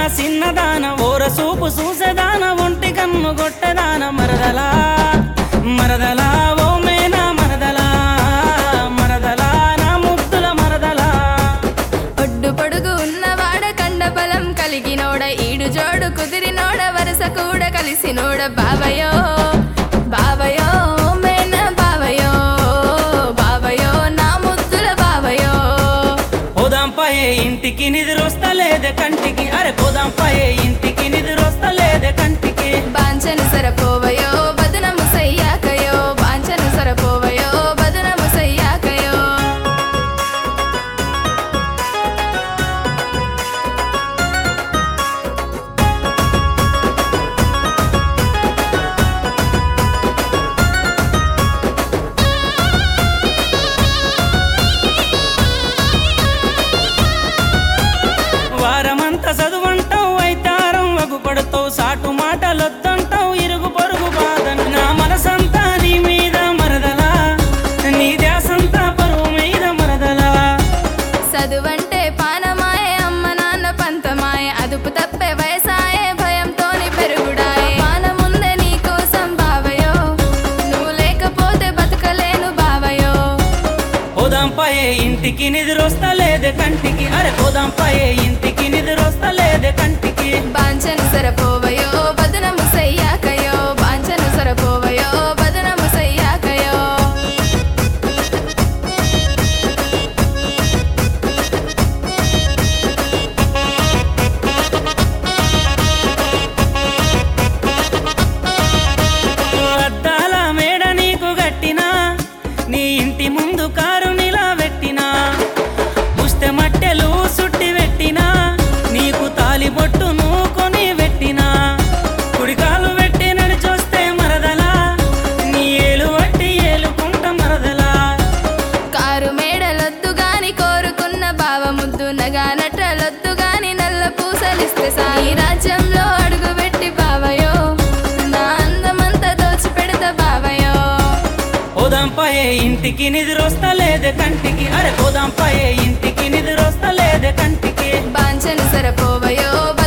సిన్నదాన ఓర సూపు చూసేదాన ఒంటి కన్ను గొట్టెదాన మరదలా మరదలా ఓ మేనా మరదలా మరదలా నా ముద్దుల మరదలా ఒడ్డు పొడుగు ఉన్నవాడ కండ బలం కలిగినోడ ఈడు జోడు కుదిరినోడ వరస కూడా కలిసినోడ బావయో బావయో మేన బావయో బావయో నా ముద్దుల బావయో పోదాంపాయే ఇంటికి నిద్రొస్తలేదే కంటికి అరే పోదాంపాయే ఇంటికి నిద్రొస్తలేదే కంటికి బాంచను సరపోవయో బదనము సయ్యాకయో బాంచను సరపోవయో బదనము సయ్యాకయో వారమంతా చదువంటావు అయితారం వగుపడతావు సాటు మాటలొద్దంటావు ఇరుగు పొరుగు బాధను నా మనసంతా నీ మీద మరదలా నీ ధ్యాసంతా పరువు మీద మరదలా చదువంటే పానమాయే అమ్మ నాన్న పంతమాయే అదుపు తప్పే వయసాయే భయంతోని పెరుగుడాయే పానముందే నీ కోసం బావయో నువ్వు లేకపోతే బతకలేను బావయో పోదాంపాయే ఇంటికి నిద్రొస్తలేదే కంటికి అరే పోదాంపాయే ఇంటికి నిద్రొస్తలేదే కంటికి బాంచను సరపోవయో బదనము సయ్యాకయో బాంచను సరపోవయో బదనము సయ్యాకయో అద్దాల మేడ నీకు గట్టినా నీ ఇంటి ముందు కారు నిలా పెట్టినా పుస్తె మట్టెలు సుట్టి పెట్టినా నీకు తాలి బొట్టు నువ్వు కొని పెట్టినా కుడికాలు పెట్టి నడిచొస్తే మరదలా నీ ఏలు వట్టి ఏలుకుంట మరదలా కారు మేడలొద్దు గాని కోరుకున్న బావ ముద్దు నగా నటలొద్దు గాని నల్ల పూసలిస్తే సాయి రాజ్యంలో అడుగు పెట్టి బావయో నా అందమంతా దోచి పెడతా బావయో పోదాంపాయే ఇంటికి నిద్రొస్తలేదే కంటికి అరే పోదాంపాయే ఇంటికి నిద్రొస్తలేదే కంటికి బాంచను సరపోవయో